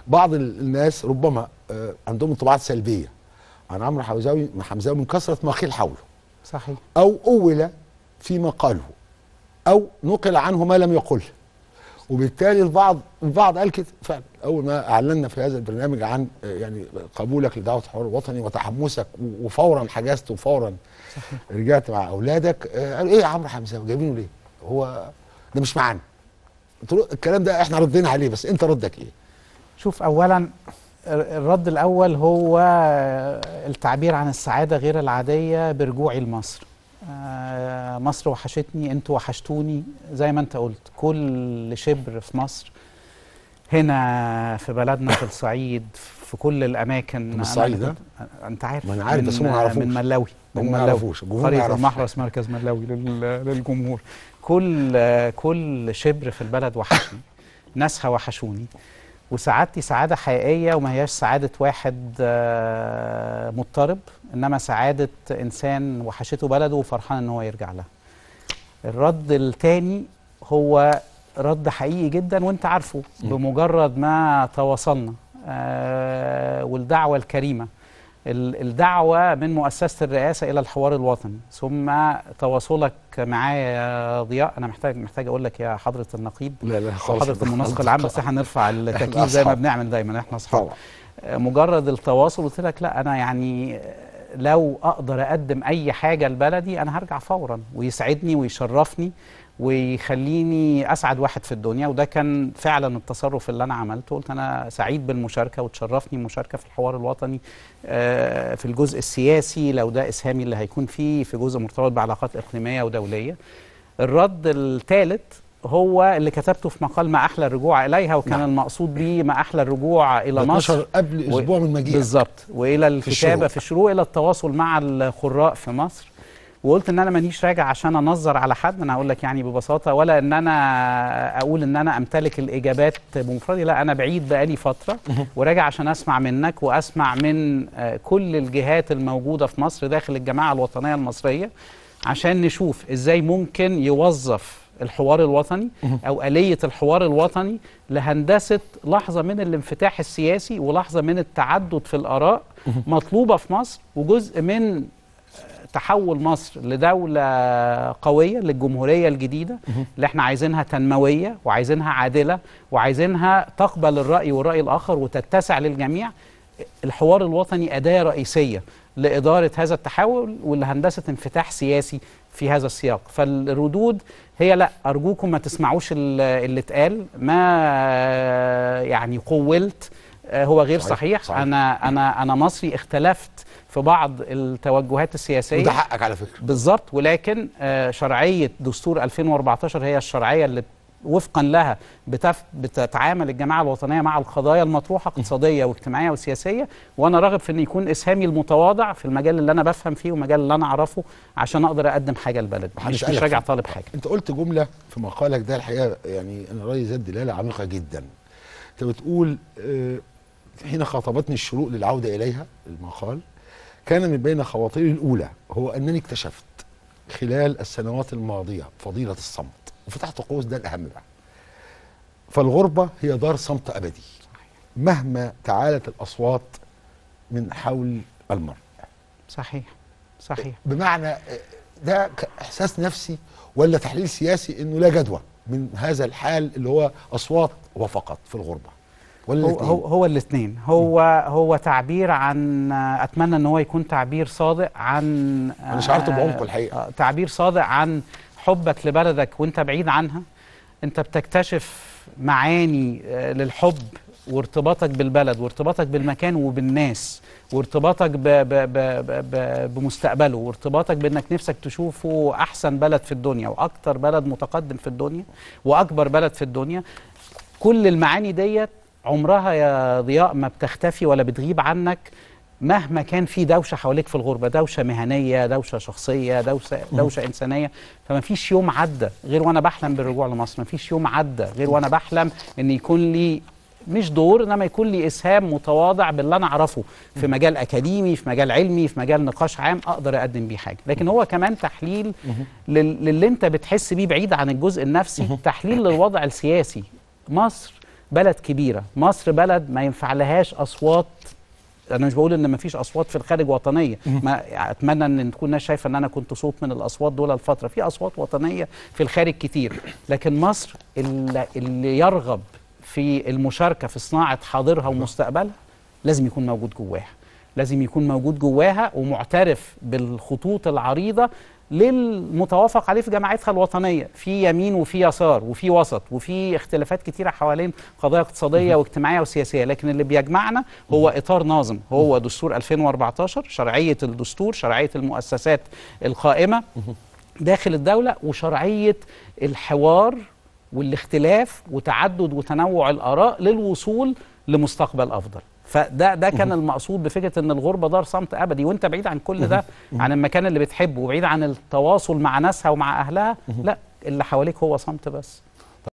بعض ال- الناس ربما آه، عندهم انطباعات سلبيه عن عمرو حمزاوي حمزاوي من كثره ما قيل حوله صحيح او اول فيما قاله او نقل عنه ما لم يقله وبالتالي البعض البعض قال كده فعلا اول ما اعلنا في هذا البرنامج عن آه، يعني قبولك لدعوه الحوار الوطني وتحمسك و- وفورا حجزت وفورا رجعت مع اولادك آه، قالوا ايه يا عمرو حمزاوي جايبينه ليه؟ هو ده مش معانا قلت له الكلام ده احنا ردينا عليه بس انت ردك ايه؟ شوف اولا الر- الرد الاول هو التعبير عن السعاده غير العاديه برجوعي لمصر آه، مصر وحشتني انتوا وحشتوني زي ما انت قلت كل شبر في مصر هنا في بلدنا في الصعيد في كل الاماكن طب الصعيد أنا ده؟ كنت- انت عارف ما أنا عارف، من- بس هم ما يعرفوش. من ملاوي هم من ما ملاوي يعرفوش، الجمهور ما قريه يعرفش. المحرس مركز ملاوي لل- للجمهور كل كل شبر في البلد وحشني ناسها وحشوني وسعادتي سعادة حقيقية وما هياش سعادة واحد آه، مضطرب إنما سعادة إنسان وحشته بلده وفرحان إن هو يرجع لها الرد التاني هو رد حقيقي جدا وانت عارفه بمجرد ما تواصلنا آه والدعوة الكريمة ال- الدعوة من مؤسسة الرئاسة إلى الحوار الوطني ثم تواصلك معايا يا ضياء أنا محتاج محتاج أقول لك يا حضرة النقيب لا لا خالص وحضرة المنسق العام بس احنا هنرفع التكليف زي ما أصحاب. بنعمل دايما احنا اصحاب طبعا آه، مجرد التواصل قلت لك لا انا يعني آه، لو اقدر اقدم اي حاجه لبلدي انا هرجع فورا ويسعدني ويشرفني ويخليني اسعد واحد في الدنيا وده كان فعلا التصرف اللي انا عملته قلت انا سعيد بالمشاركه وتشرفني المشاركه في الحوار الوطني آه، في الجزء السياسي لو ده اسهامي اللي هيكون فيه في جزء مرتبط بعلاقات اقليميه ودوليه الرد الثالث هو اللي كتبته في مقال ما احلى الرجوع اليها وكان نعم. المقصود به ما احلى الرجوع الى مصر 12 قبل و- اسبوع من مجيئك بالظبط والى الكتابه الشروق. في الشروق الى التواصل مع القراء في مصر وقلت ان انا مانيش راجع عشان انظر على حد انا هقول لك يعني ببساطه ولا ان انا اقول ان انا امتلك الاجابات بمفردي لا انا بعيد بقالي فتره وراجع عشان اسمع منك واسمع من آه، كل الجهات الموجوده في مصر داخل الجماعه الوطنيه المصريه عشان نشوف ازاي ممكن يوظف الحوار الوطني او آلية الحوار الوطني لهندسة لحظة من الانفتاح السياسي ولحظة من التعدد في الآراء مطلوبة في مصر وجزء من تحول مصر لدولة قوية للجمهورية الجديدة اللي احنا عايزينها تنموية وعايزينها عادلة وعايزينها تقبل الرأي والرأي الآخر وتتسع للجميع الحوار الوطني أداة رئيسية لإدارة هذا التحول ولهندسة انفتاح سياسي في هذا السياق فالردود هي لا أرجوكم ما تسمعوش ال- اللي اتقال ما يعني قولت آه، هو غير صحيح، صحيح, صحيح. أنا أنا أنا مصري اختلفت في بعض التوجهات السياسية وده حقك على فكره بالظبط ولكن آه، شرعيه دستور 2014 هي الشرعيه اللي وفقا لها بتف... بتتعامل الجماعه الوطنيه مع القضايا المطروحه اقتصاديه واجتماعيه وسياسيه وانا راغب في ان يكون اسهامي المتواضع في المجال اللي انا بفهم فيه والمجال اللي انا اعرفه عشان اقدر اقدم حاجه لبلدي مش, مش هنسألك راجع في- طالب حاجه انت قلت جمله في مقالك ده الحقيقه يعني انا رايي ذات دلاله عميقه جدا انت بتقول آه، حين خاطبتني الشروق للعوده اليها المقال كان من بين خواطري الاولى هو انني اكتشفت خلال السنوات الماضيه فضيله الصمت وفتحت قوس ده الاهم بقى فالغربه هي دار صمت ابدي مهما تعالت الاصوات من حول المرء صحيح صحيح بمعنى آه، ده ك- احساس نفسي ولا تحليل سياسي انه لا جدوى من هذا الحال اللي هو اصوات وفقط في الغربه ولا هو الاتنين؟ هو, هو الاثنين هو هو تعبير عن اتمنى ان هو يكون تعبير صادق عن أنا شعرت بعمق الحقيقة. آه، تعبير صادق عن حبك لبلدك وانت بعيد عنها انت بتكتشف معاني آه، للحب وارتباطك بالبلد وارتباطك بالمكان وبالناس وارتباطك ب ب ب ب ب بمستقبله وارتباطك بانك نفسك تشوفه احسن بلد في الدنيا واكتر بلد متقدم في الدنيا واكبر بلد في الدنيا كل المعاني ديت عمرها يا ضياء ما بتختفي ولا بتغيب عنك مهما كان في دوشه حواليك في الغربه دوشه مهنيه دوشه شخصيه دوشه دوشه انسانيه فما فيش يوم عدى غير وانا بحلم بالرجوع لمصر ما فيش يوم عدى غير وانا بحلم ان يكون لي مش دور انما يكون لي اسهام متواضع باللي انا اعرفه في مجال اكاديمي في مجال علمي في مجال نقاش عام اقدر اقدم بيه حاجه لكن هو كمان تحليل لل- للي انت بتحس بيه بعيد عن الجزء النفسي تحليل للوضع السياسي مصر بلد كبيره مصر بلد ما ينفع لهاش اصوات انا مش بقول ان ما فيش اصوات في الخارج وطنيه ما اتمنى ان تكون الناس شايفه ان انا كنت صوت من الاصوات دول الفتره في اصوات وطنيه في الخارج كتير لكن مصر اللي, اللي يرغب في المشاركه في صناعه حاضرها ومستقبلها لازم يكون موجود جواها لازم يكون موجود جواها ومعترف بالخطوط العريضه للمتوافق عليه في جماعتها الوطنيه في يمين وفي يسار وفي وسط وفي اختلافات كتيره حوالين قضايا اقتصاديه واجتماعيه وسياسيه لكن اللي بيجمعنا هو اطار ناظم هو دستور 2014 شرعيه الدستور شرعيه المؤسسات القائمه داخل الدوله وشرعيه الحوار والاختلاف وتعدد وتنوع الاراء للوصول لمستقبل افضل فده ده كان المقصود بفكره ان الغربه دار صمت ابدي وانت بعيد عن كل ده عن المكان اللي بتحبه وبعيد عن التواصل مع ناسها ومع اهلها لا اللي حواليك هو صمت بس